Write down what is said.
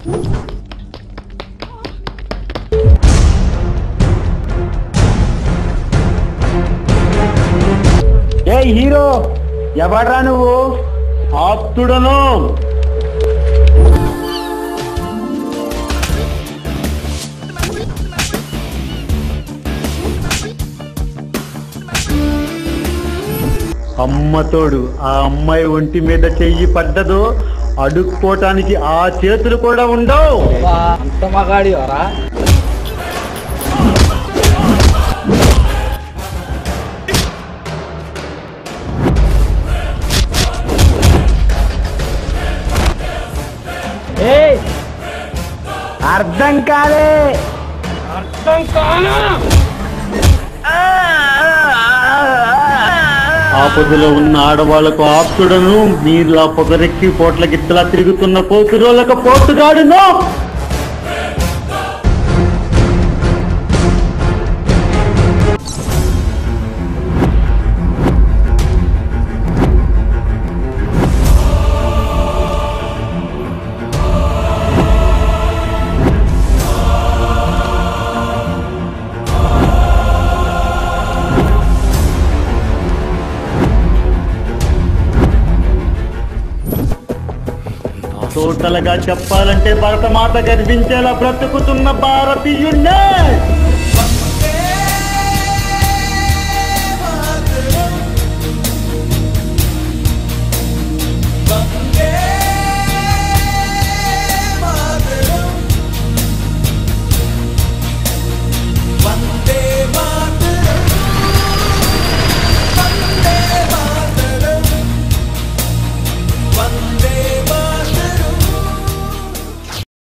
ఏ hero ఎవడ్రా నువ్వు ఆప్తుడను అమ్మతోడు ఆ అమ్మాయి ఒంటి మీద చెయ్యి పడ్డదో అడుక్కోటానికి ఆ చేతులు కూడా ఉండవు అంత మగాడి వరా అర్థం కాలే ఆపదలో ఉన్న ఆడవాళ్లకు ఆప్తుడను మీలా పొగరెక్కి పోట్ల గిత్తలా తిరుగుతున్న పోతురోళ్ళకు పోతుగాడును టోటల్గా చెప్పాలంటే భరతమాత గర్వించేలా బ్రతుకుతున్న భారతీయుణ్ణే